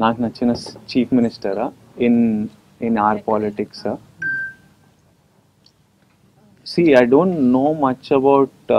నాకు నచ్చిన చీఫ్ మినిస్టరా in in our politics see I don't know much about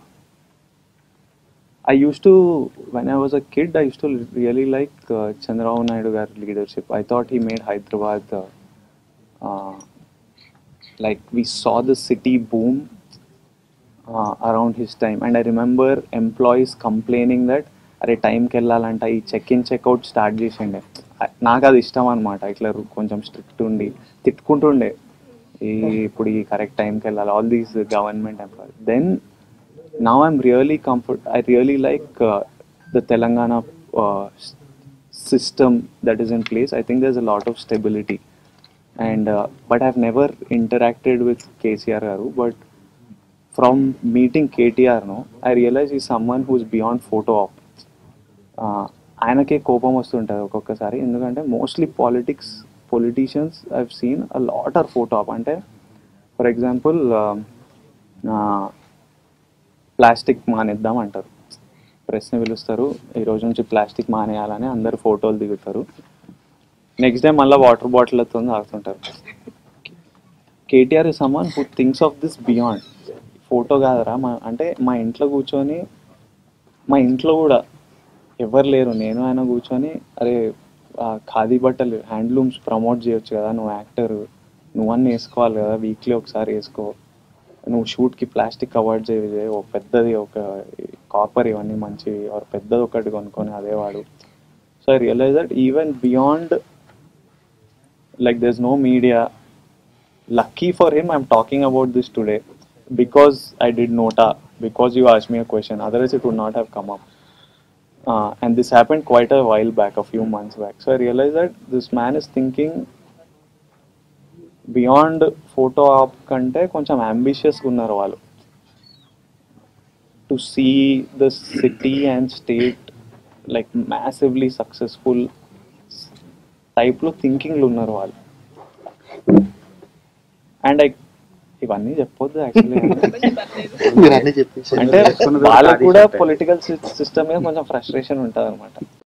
I used to, when I was a kid, I used to really like uh, Chandrababu Naidu gar leadership. I thought he made Hyderabad, uh, uh, like we saw the city boom uh, around his time. And I remember employees complaining that అరే టైంకి వెళ్ళాలంట ఈ check in checkout start చేసిండే నాకు అది ఇష్టం అనమాట ఇట్లా రు- కొంచెం స్ట్రిక్ట్ ఉండి తిట్టుకుంటుండే ఈ ఇప్పుడు ఈ కరెక్ట్ టైంకి వెళ్ళాలి all these government employees then now i'm really comfort i really like uh, the telangana uh, s- system that is in place i think there's a lot of stability and uh, but i've never interacted with kcr garu but from meeting ktr no i realize he's someone who's beyond photo op uh, ఆయనకే కోపం వస్తుంటుంది ఒక్కొక్కసారి ఎందుకంటే mostly politics politicians I've seen a lot are photo op అంటే for example plastic మానేద్దాం అంటారు ప్రెస్ని పిలుస్తారు ఈ రోజు నుంచి ప్లాస్టిక్ మానేయాలని అందరు ఫోటోలు దిగుతారు నెక్స్ట్ డే మళ్ళీ వాటర్ బాటిల్తో తాగుతుంటారు KTR is someone who thinks of this beyond photo కాదరా మా అంటే మా ఇంట్లో కూర్చొని మా ఇంట్లో కూడా ఎవరు లేరు నేను ఆయన కూర్చొని అరే ఆ ఖాదీ బట్టలు హ్యాండ్లూమ్స్ ప్రమోట్ చేయొచ్చు కదా నువ్వు యాక్టర్ నువ్వన్నీ వేసుకోవాలి కదా వీక్లీ ఒకసారి వేసుకో నువ్వు షూట్కి ప్లాస్టిక్ అవాయిడ్ చేయదే ఒక పెద్దది ఒక కాపర్ ఇవన్నీ మంచి ఒక పెద్దది ఒకటి కొనుక్కొని అదే వాడు so I realize that even beyond like there's no media lucky for him i'm talking about this today because i did nota because you asked me a question otherwise it would not have come up uh, and this happened quite a while back a few months back so i realized that this man is thinking beyond photo op కంటే కొంచెం అంబిషియస్గా ఉన్నారు వాళ్ళు to see the city and state like massively successful టైప్లో థింకింగ్లు ఉన్నారు వాళ్ళు and I ఇవన్నీ చెప్పొద్దు యాక్చువల్లీ మీరు అన్ని చెప్పేసి అంటే వాళ్ళకు కూడా పొలిటికల్ సిస్టమ్ మీద కొంచెం ఫ్రస్ట్రేషన్ ఉంటుంది అనమాట